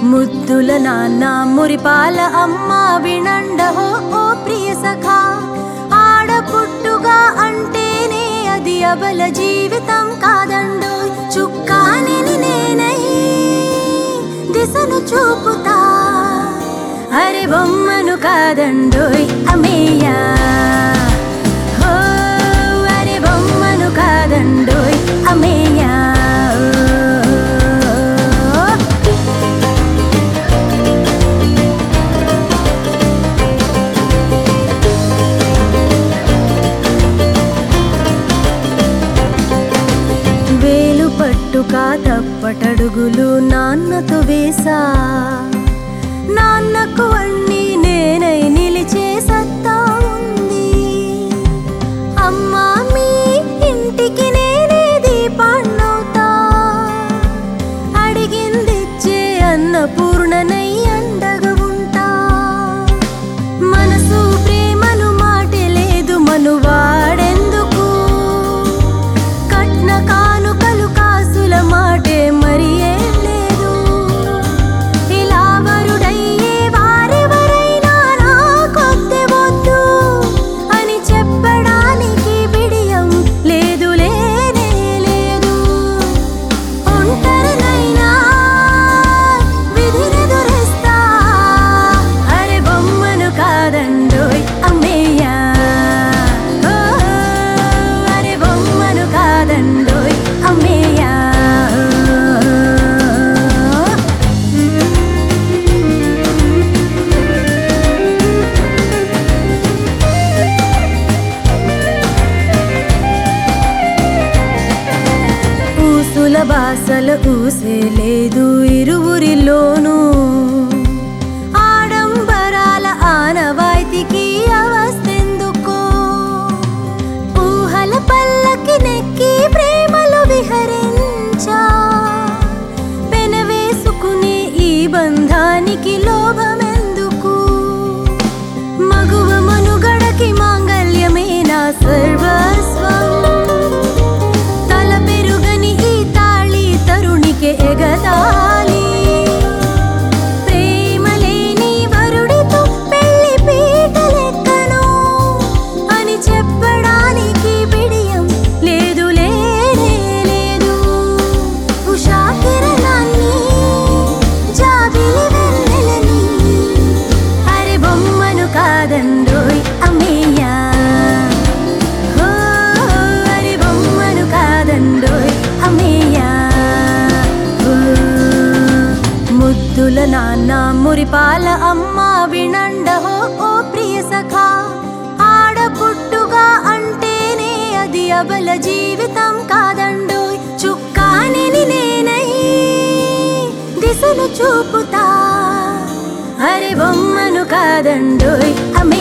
ముద్దుల నాన్న మురిపాల అమ్మ వినండహో ఓ ప్రియ సఖా ఆడపుట్టుగా అంటేనే అది అబల జీవితం కాదండో చుక్కాని నేనై దిశను చూపుతా అరే బొమ్మను కాదండోయ్ అమేయా హో అరే బొమ్మను కాదండోయ్ అమేయా ఓ. వేలు పట్టుక తప్పటడుగులు నాన్నతో వేసా నాన్నకు అన్ని నేనై నిలిచే సత్తా ఉంది అమ్మా మీ ఇంటికి నేనే దీపాన్నవుతా అడిగిందిచ్చే అన్నపూర్ణనై అండగా ఉంటా మనసు ప్రేమను మాటే లేదు మనువాడెందుకు కట్న కానుకలు కాసుల మాటే మరి ఏం లేదు ఇలా వరుడయ్యే వారెవరైనా నాకొద్దే వద్దు అని చెప్పడానికి బిడియం లేదు లేనే లేదు ఒంటరినైనా విధినెదురిస్తా అరే బొమ్మను కాదండోయ్ అమ్మేయ్యా ఓ, అరే బొమ్మను కాదండోయ్ అమ్మేయ్యా ఊసుల బాసల ఊసే లేదు ఇరువురిలోనూ ఆడంబరాల ఆనవాయితీకి అవస్థెందుకో ఊహల పల్లకి నెక్కి ప్రేమలు విహరించా పెనవేసుకునే ఈ బంధానికి లోభమెందుకు మగువ మనుగడకి మాంగల్యమే నా సర్వస్వం తల పెరుగని ఈ తాళి తరుణికి ఎగతాళి ప్రేమ లేని వరుడితో పెళ్లి పీటలెక్కను అని చెప్పడానికి బిడియం లేదు లేనే లేదు ఉషా కిరణాన్ని జాబిలి వెన్నెలని అరే బొమ్మను కాదండోయ్ అమ్మేయ్యా హో అరే బొమ్మను కాదండోయ్ అమ్మేయ్యా ఓ, ముద్దుల నాన్న మురిపాల అమ్మ వినండహో ఓ ప్రియ సఖా ఆడపుట్టుగా అంటేనే అది అబల జీవితం కాదండోయ్ చుక్కాని నేనై దిశను చూపుతా అరే బొమ్మను కాదండోయ్ అమే